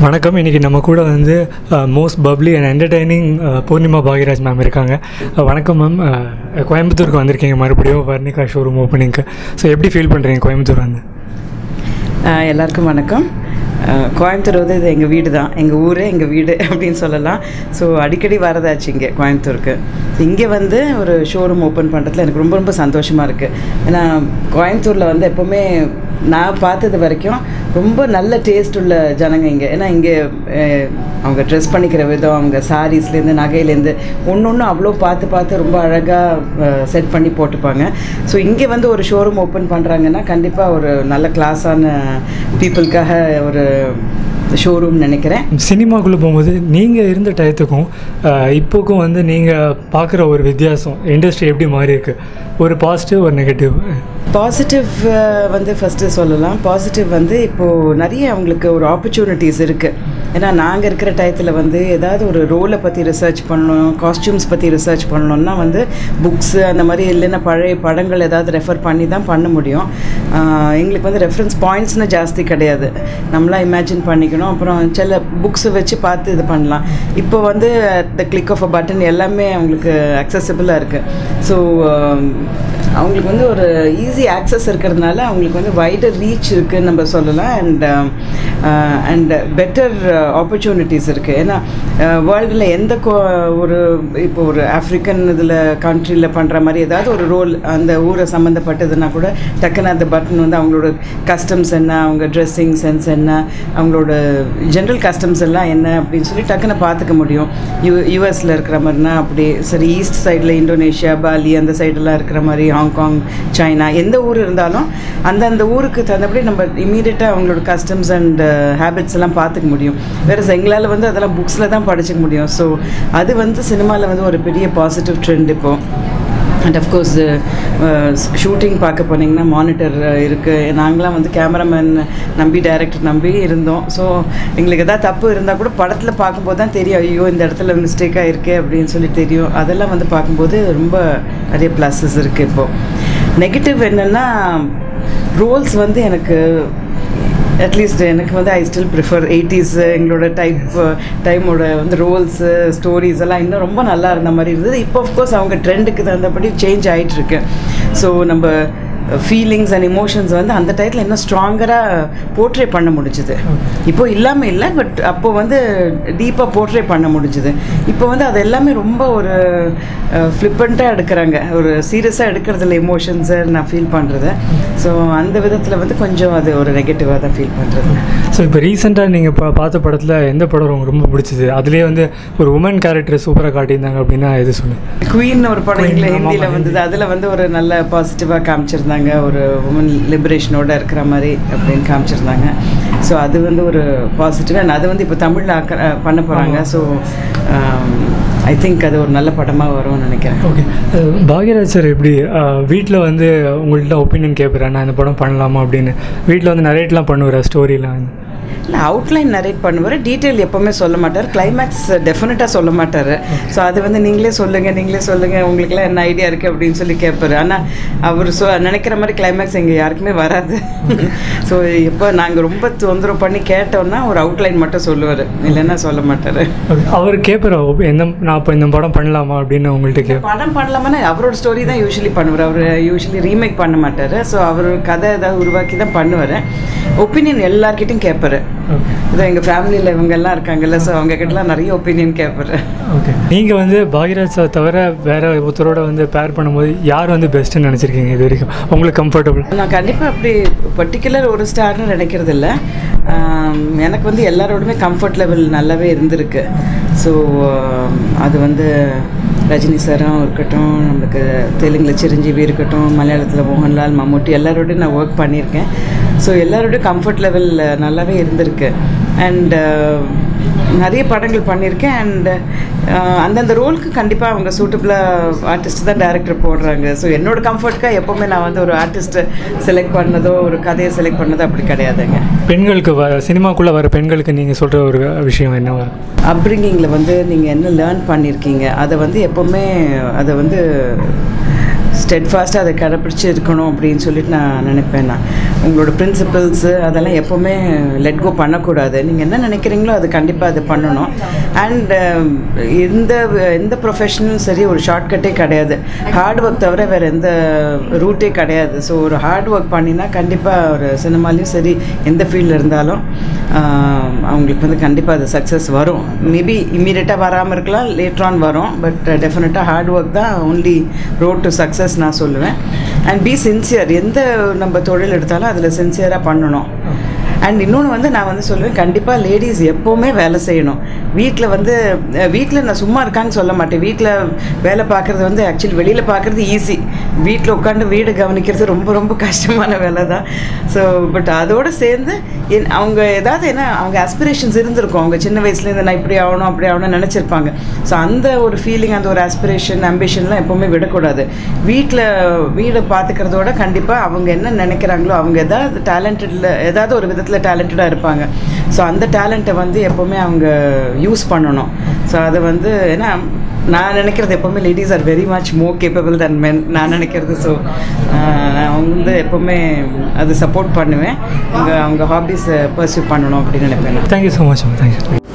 வணக்கம் இன்றைக்கி நம்ம கூட வந்து most bubbly and entertaining Poornima Bhagyaraj ma'am இருக்காங்க அஹ், வணக்கம் மேம் கோயம்புத்தூருக்கு வந்திருக்கீங்க மறுபடியும் வர்ணிகா ஷோரூம் ஓப்பனிங்க்கு ஸோ எப்படி ஃபீல் பண்ணுறீங்க கோயம்புத்தூர் வந்து ஆஹ் எல்லாருக்கும் வணக்கம் ஆஹ் கோயம்புத்தூர் வந்து இது எங்கள் வீடு தான் எங்கள் ஊர் எங்கள் வீடு அப்படின்னு சொல்லலாம் ஸோ அடிக்கடி வரதாச்சு இங்கே கோயம்புத்தூருக்கு இங்கே வந்து ஒரு ஷோரூம் ஓப்பன் பண்ணுறதுல எனக்கு ரொம்ப ரொம்ப சந்தோஷமாக இருக்குது ஏன்னா கோயம்புத்தூரில் வந்து எப்போவுமே நான் பார்த்தது வரைக்கும் ரொம்ப நல்ல டேஸ்ட் உள்ள ஜனங்க இங்கே ஏன்னா இங்கே அஹ், அவங்க ட்ரெஸ் பண்ணிக்கிற விதம் அவங்க சாரீஸ்லேருந்து நகையிலேருந்து ஒன்று ஒன்று அவ்வளோ பார்த்து பார்த்து ரொம்ப அழகாக செட் பண்ணி போட்டுப்பாங்க ஸோ இங்கே வந்து ஒரு ஷோரூம் ஓப்பன் பண்ணுறாங்கன்னா கண்டிப்பாக ஒரு நல்ல கிளாஸான பீப்புளுக்காக ஒரு ஷோரூம் நினைக்கிறேன் சினிமாக்குள்ளே போகும்போது நீங்கள் இருந்த டயத்துக்கும் அஹ், இப்போக்கும் வந்து நீங்கள் பார்க்குற ஒரு வித்தியாசம் இண்டஸ்ட்ரி எப்படி மாறி இருக்கு ஒரு பாசிட்டிவ் ஒரு நெகட்டிவ் பாசிட்டிவ் வந்து ஃபஸ்ட்டு சொல்லலாம் பாசிட்டிவ் வந்து இப்போது நிறைய அவங்களுக்கு ஒரு ஆப்பர்ச்சுனிட்டிஸ் இருக்குது ஏன்னா நாங்கள் இருக்கிற டயத்தில் வந்து ஏதாவது ஒரு ரோலை பற்றி ரிசர்ச் பண்ணணும் காஸ்டியூம்ஸ் பற்றி ரிசர்ச் பண்ணணும்னா வந்து புக்ஸு அந்த மாதிரி இல்லைன்னா பழைய படங்கள் ஏதாவது ரெஃபர் பண்ணி தான் பண்ண முடியும் ஆஹ் எங்களுக்கு வந்து ரெஃபரன்ஸ் பாயிண்ட்ஸ்னு ஜாஸ்தி கிடையாது நம்மளாம் இமேஜின் பண்ணிக்கணும் அப்புறம் சில புக்ஸை வச்சு பார்த்து இது பண்ணலாம் இப்போ வந்து the click of a button எல்லாமே அவங்களுக்கு அக்சசபிளாக இருக்குது ஸோ அவங்களுக்கு வந்து ஒரு ஈஸி ஆக்சஸ் இருக்கிறதுனால அவங்களுக்கு வந்து வைடர் ரீச் இருக்குன்னு நம்ம சொல்லலாம் அண்ட் அண்ட் பெட்டர் ஆப்பர்ச்சுனிட்டிஸ் இருக்குது ஏன்னா வேர்ல்டில் எந்த கோ- ஒரு இப்போ ஒரு ஆஃப்ரிக்கன் இதில் கண்ட்ரியில் பண்ணுற மாதிரி ஏதாவது ஒரு ரோல் அந்த ஊரை சம்மந்தப்பட்டதுன்னா கூட டக்குன்னு அந்த பட்டன் வந்து அவங்களோட கஸ்டம்ஸ் என்ன அவங்க ட்ரெஸ்ஸிங் சென்ஸ் என்ன அவங்களோட ஜென்ரல் கஸ்டம்ஸ் எல்லாம் என்ன அப்படின்னு சொல்லி டக்குன்னு பார்த்துக்க முடியும் யூ யூஎஸில் இருக்கிற மாதிரினா அப்படி சரி ஈஸ்ட் சைடில் இந்தோனேஷியா பாலி அந்த சைடெல்லாம் இருக்கிற மாதிரி ஹாங்காங் சைனா எந்த ஊர் இருந்தாலும் அந்தந்த ஊருக்கு தகுந்தபடி நம்ம இமீடியட்டாக அவங்களோட கஸ்டம்ஸ் அண்ட் ஹேபிட்ஸ் எல்லாம் பார்த்துக்க முடியும் வேறு எங்களால் வந்து அதெல்லாம் புக்ஸில் தான் படிச்சுக்க முடியும் ஸோ அது வந்து சினிமாவில் வந்து ஒரு பெரிய பாசிட்டிவ் ட்ரெண்ட் இப்போது அண்ட் அஃப்கோர்ஸ் ஷூட்டிங் பார்க்க போனீங்கன்னா மானிட்டர் இருக்குது நாங்களாம் வந்து கேமராமேன் நம்பி டைரக்டர் நம்பி இருந்தோம் ஸோ எங்களுக்கு எதாவது தப்பு இருந்தால் கூட படத்தில் பார்க்கும்போது தான் தெரியும் ஐயோ இந்த இடத்துல மிஸ்டேக்காக இருக்கே அப்படின்னு சொல்லி தெரியும் அதெல்லாம் வந்து பார்க்கும்போது ரொம்ப நிறைய ப்ளஸஸ் இருக்குது இப்போது நெகட்டிவ் என்னென்னா ரோல்ஸ் வந்து எனக்கு அட்லீஸ்ட் எனக்கு வந்து ஐ ஸ்டில் ப்ரிஃபர் எயிட்டிஸ் எங்களோட டைப் டைமோட வந்து ரோல்ஸு ஸ்டோரிஸ் எல்லாம் இன்னும் ரொம்ப நல்லா இருந்த மாதிரி இருந்தது இப்போ அஃப்கோர்ஸ் அவங்க ட்ரெண்டுக்கு தகுந்தபடி சேஞ்ச் ஆகிட்டு இருக்கு ஸோ நம்ம ஃபீலிங்ஸ் அண்ட் இமோஷன்ஸ் வந்து அந்த டயத்தில் இன்னும் ஸ்ட்ராங்கராக போர்ட்ரே பண்ண முடிஞ்சுது இப்போ இல்லாமல் இல்லை பட் அப்போ வந்து டீப்பாக போர்ட்ரே பண்ண முடிஞ்சுது இப்போ வந்து அது எல்லாமே ரொம்ப ஒரு ஃப்ளிப்பண்ட்டாக எடுக்கிறாங்க ஒரு சீரியஸாக எடுக்கிறதுல எமோஷன்ஸை நான் ஃபீல் பண்ணுறது ஸோ அந்த விதத்தில் வந்து கொஞ்சம் அது ஒரு நெகட்டிவாக தான் ஃபீல் பண்ணுறது ஸோ இப்போ ரீசெண்டாக நீங்கள் பா பார்த்த படத்தில் எந்த படம் உங்களுக்கு ரொம்ப பிடிச்சது அதுலேயே வந்து ஒரு உமன் கேரக்டர் சூப்பராக காட்டியிருந்தாங்க அப்படின்னா எது சொல்லுங்கள் குயின் ஒரு படம் Queen, இங்கில ஆமா, ஹிந்தியில் ஆமா, வந்தது அதில் வந்து ஒரு நல்ல பாசிட்டிவாக காமிச்சிருந்தாங்க ஒரு உமன் லிபரேஷனோட இருக்கிற மாதிரி அப்படின்னு காமிச்சிருந்தாங்க ஸோ அது வந்து ஒரு பாசிட்டிவ் அண்ட் அது வந்து இப்போ தமிழில் ஆக்க பண்ண போகிறாங்க ஸோ ஐ திங்க் அது ஒரு நல்ல படமாக வரும்னு நினைக்கிறேன் ஓகே பாக்யராஜ் சார் எப்படி வீட்டில் வந்து உங்கள்கிட்ட ஒப்பீனியன் கேட்குறேன் நான் இந்த படம் பண்ணலாமா அப்படின்னு வீட்டில் வந்து நரேட்லாம் பண்ணுவார் ஸ்டோரிலாம் இல்லை அவுட்லைன் நரேட் பண்ணுவார் டீட்டெயில் எப்போவுமே சொல்ல மாட்டார் கிளைமேக்ஸ் டெஃபினட்டாக சொல்ல மாட்டார் ஸோ அது வந்து நீங்களே சொல்லுங்கள் நீங்களே சொல்லுங்கள் உங்களுக்குலாம் என்ன ஐடியா இருக்குது அப்படின்னு சொல்லி கேட்பாரு ஆனால் அவர் சொ நினைக்கிற மாதிரி கிளைமேக்ஸ் எங்கள் யாருக்குமே வராது ஸோ எப்போ நாங்கள் ரொம்ப தொந்தரவு பண்ணி கேட்டோன்னா ஒரு அவுட்லைன் மட்டும் சொல்லுவார் இல்லைன்னா சொல்ல மாட்டார் அவர் கேட்குற எந்த நான் இப்போ இந்த படம் பண்ணலாமா அப்படின்னு உங்கள்கிட்ட கேட்பேன் படம் பண்ணலாமான்னா அவரோட ஸ்டோரி தான் யூஸ்வலி பண்ணுவார் அவர் யூஸ்வலி ரீமேக் பண்ண மாட்டார் ஸோ அவர் கதை ஏதாவது உருவாக்கி தான் பண்ணுவார் ஒப்பீனியன் எல்லார்கிட்டையும் கேட்பாரு ஓகே இதோ எங்கள் ஃபேமிலியில் இவங்கெல்லாம் இருக்காங்கல்ல ஸோ அவங்க கிட்டலாம் நிறைய ஒப்பீனியன் கேட்பாரு ஓகே நீங்கள் வந்து பாக்யராஜ் சார் தவிர வேற ஒருத்தரோட வந்து பேர் பண்ணும்போது யார் வந்து பெஸ்ட்டுன்னு நினச்சிருக்கீங்க இது வரைக்கும் உங்களுக்கு கம்ஃபர்டபுள் நான் கண்டிப்பாக அப்படி பர்டிகுலர் ஒரு ஸ்டார்னு நினைக்கிறது இல்லை ஆம், எனக்கு வந்து எல்லாரோடுமே கம்ஃபர்ட் லெவல் நல்லாவே இருந்திருக்கு ஸோ அது வந்து ரஜினி சாரும் இருக்கட்டும் நம்மளுக்கு தெலுங்கில் சிரஞ்சீவி இருக்கட்டும் மலையாளத்தில் மோகன்லால் மம்முட்டி எல்லாரோடையும் நான் ஒர்க் பண்ணியிருக்கேன் ஸோ எல்லாரோடையும் கம்ஃபர்ட் லெவல் நல்லாவே இருந்திருக்கு அண்ட் நிறைய படங்கள் பண்ணியிருக்கேன் அண்ட் அந்தந்த ரோலுக்கு கண்டிப்பாக அவங்க சூட்டபிளாக ஆர்டிஸ்ட் தான் டேரக்டர் போடுறாங்க ஸோ என்னோட கம்ஃபர்ட்காக எப்போவுமே நான் வந்து ஒரு ஆர்டிஸ்ட்டை செலக்ட் பண்ணதோ ஒரு கதையை செலக்ட் பண்ணதோ அப்படி கிடையாதுங்க பெண்களுக்கு வர சினிமாக்குள்ளே வர பெண்களுக்கு நீங்கள் சொல்கிற ஒரு விஷயம் என்னவா இருக்கும் அப்ரிங்கிங்கில் வந்து நீங்கள் என்ன லேர்ன் பண்ணியிருக்கீங்க அதை வந்து எப்போவுமே அதை வந்து ஸ்டெட்ஃபாஸ்ட்டாக அதை கடைப்பிடிச்சி இருக்கணும் அப்படின்னு சொல்லிட்டு நான் நினைப்பேன் நான் உங்களோட பிரின்சிபல்ஸு அதெல்லாம் எப்போவுமே லெட் கோ பண்ணக்கூடாது நீங்கள் என்ன நினைக்கிறீங்களோ அது கண்டிப்பாக அது பண்ணணும் அண்ட் எந்த எந்த ப்ரொஃபஷனலும் சரி ஒரு ஷார்ட்கட்டே கிடையாது ஹார்ட் ஒர்க் தவிர வேறு எந்த ரூட்டே கிடையாது ஸோ ஒரு ஹார்ட் ஒர்க் பண்ணினா கண்டிப்பாக ஒரு சினிமாலையும் சரி எந்த ஃபீல்டில் இருந்தாலும் ஆஹ், அவங்களுக்கு வந்து கண்டிப்பாக அது சக்ஸஸ் வரும் மேபி இம்மீடியட்டாக வராமல் இருக்கலாம் லேட்ரான் வரும் பட் டெஃபினட்டாக ஹார்ட் ஒர்க் தான் ஒன்லி ரோட் டு சக்ஸஸ் நான் சொல்லுவேன் அண்ட் பி சின்சியர் எந்த நம்ம தொழில் எடுத்தாலும் அதில் சின்சியராக பண்ணணும் அண்ட் இன்னொன்று வந்து நான் வந்து சொல்லுவேன் கண்டிப்பாக லேடிஸ் எப்போவுமே வேலை செய்யணும் வீட்டில் வந்து வீட்டில் நான் சும்மா இருக்கான்னு சொல்ல மாட்டேன் வீட்டில் வேலை பார்க்குறது வந்து ஆக்சுவலி வெளியில் பார்க்குறது ஈஸி வீட்டில் உட்காந்து வீடு கவனிக்கிறது ரொம்ப ரொம்ப கஷ்டமான வேலை தான் ஸோ பட் அதோடு சேர்ந்து என் அவங்க ஏதாவது என்ன அவங்க ஆஸ்பிரேஷன்ஸ் இருந்திருக்கும் அவங்க சின்ன வயசுலேருந்து நான் இப்படி ஆகணும் அப்படி ஆகணும்னு நினச்சிருப்பாங்க ஸோ அந்த ஒரு ஃபீலிங் அந்த ஒரு ஆஸ்பிரேஷன் அம்பிஷன்லாம் எப்போவுமே விடக்கூடாது வீட்டில் வீடை பார்த்துக்கிறதோட கண்டிப்பாக அவங்க என்ன நினைக்கிறாங்களோ அவங்க ஏதாவது டேலண்டடில் ஏதாவது ஒரு விதத்தில் டேலண்டடாக இருப்பாங்க ஸோ அந்த டேலண்ட்டை வந்து எப்போவுமே அவங்க யூஸ் பண்ணணும் ஸோ அதை வந்து ஏன்னா நான் நினைக்கிறது எப்போவுமே ladies are very much more capable than men நான் நினைக்கிறது ஸோ அவங்க வந்து எப்போவுமே அது சப்போர்ட் பண்ணுவேன் அவங்க அவங்க ஹாபீஸை பர்சியூ பண்ணணும் அப்படின்னு நினைப்பேன் நான். Thank you so much ma'am thank you